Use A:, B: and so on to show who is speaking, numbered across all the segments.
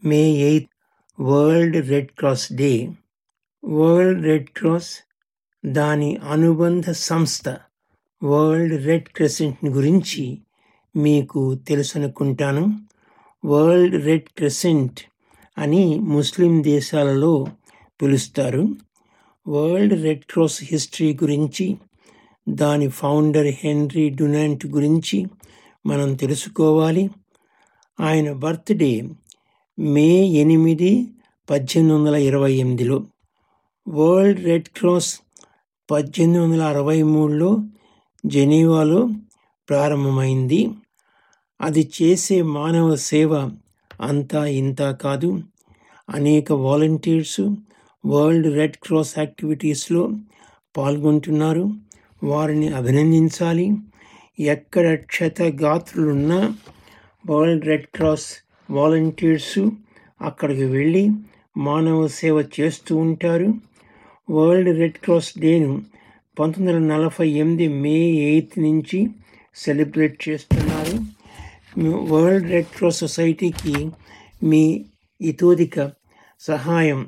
A: మే eighth World Red Cross Day World Red Cross దాని అనుబంధ సంస్థ వరల్డ్ రెడ్ క్రెసెంట్ గురించి మీకు తెలుసనుకుంటాను వరల్డ్ రెడ్ క్రెసెంట్ అని ముస్లిం దేశాలలో పిలుస్తారు వరల్డ్ రెడ్ క్రాస్ హిస్టరీ గురించి దాని ఫౌండర్ హెన్రీ డునాంట్ గురించి మనం తెలుసుకోవాలి ఆయన బర్త్డే మే ఎనిమిది పద్దెనిమిది వందల ఇరవై ఎనిమిదిలో వరల్డ్ రెడ్ క్రాస్ పద్దెనిమిది వందల అరవై మూడులో జెనీవాలో ప్రారంభమైంది అది చేసే మానవ సేవ అంతా ఇంత కాదు అనేక వాలంటీర్స్ వరల్డ్ రెడ్ క్రాస్ యాక్టివిటీస్లో పాల్గొంటున్నారు వారిని అభినందించాలి ఎక్కడ క్షతగాత్రులున్నా వరల్డ్ రెడ్ క్రాస్ వాలంటీర్స్ అక్కడికి వెళ్ళి మానవ సేవ చేస్తూ ఉంటారు వరల్డ్ రెడ్ క్రాస్ డేను పంతొమ్మిది వందల నలభై ఎనిమిది మే ఎయిత్ నుంచి సెలబ్రేట్ చేస్తున్నారు వరల్డ్ రెడ్ క్రాస్ సొసైటీకి మీ ఇతోదిక సహాయం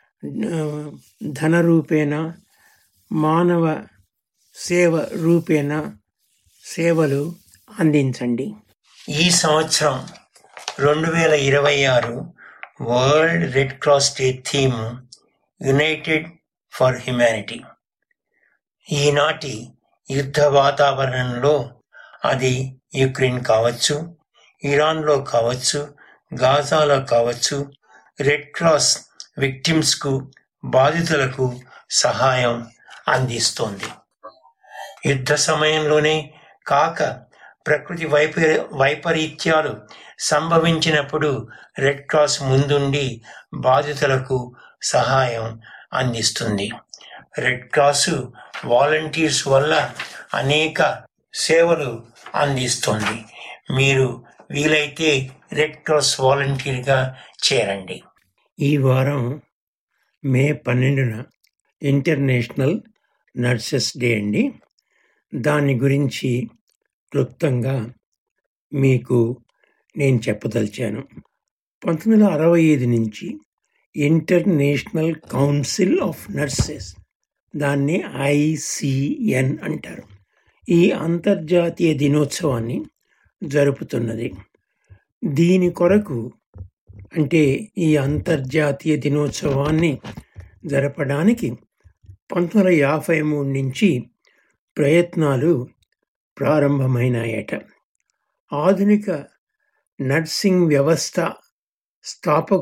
A: ధన రూపేణ మానవ సేవ రూపేణ సేవలు అందించండి ఈ సంవత్సరం రెండు వేల ఇరవై ఆరు World Red Cross Day theme united for humanity ఈనాటి యుద్ధ వాతావరణంలో అది యుక్రెయిన్ కావచ్చు ఇరాన్లో కావచ్చు గాజాలో కావచ్చు రెడ్ క్రాస్ విక్టిమ్స్కు బాధితులకు సహాయం అందిస్తోంది యుద్ధ సమయంలోనే కాక ప్రకృతి వైప వైపరీత్యాలు సంభవించినప్పుడు రెడ్ క్రాస్ ముందుండి బాధితులకు సహాయం అందిస్తుంది రెడ్ క్రాస్ వాలంటీర్స్ వల్ల అనేక సేవలు అందిస్తుంది మీరు వీలైతే రెడ్ క్రాస్ వాలంటీర్గా చేరండి ఈ వారం మే పన్నెండున ఇంటర్నేషనల్ నర్సెస్ డే అండి దాని గురించి క్లుప్తంగా మీకు నేను చెప్పదలిచాను పంతొమ్మిది వందల అరవై ఐదు నుంచి ఇంటర్నేషనల్ కౌన్సిల్ ఆఫ్ నర్సెస్ దాన్ని ఐసిఎన్ అంటారు ఈ అంతర్జాతీయ దినోత్సవాన్ని జరుపుతున్నది దీని కొరకు అంటే ఈ అంతర్జాతీయ దినోత్సవాన్ని జరపడానికి పంతొమ్మిది వందల యాభై మూడు నుంచి ప్రయత్నాలు ప్రారంభమైనాయట ఆధునిక నర్సింగ్ వ్యవస్థ స్థాపక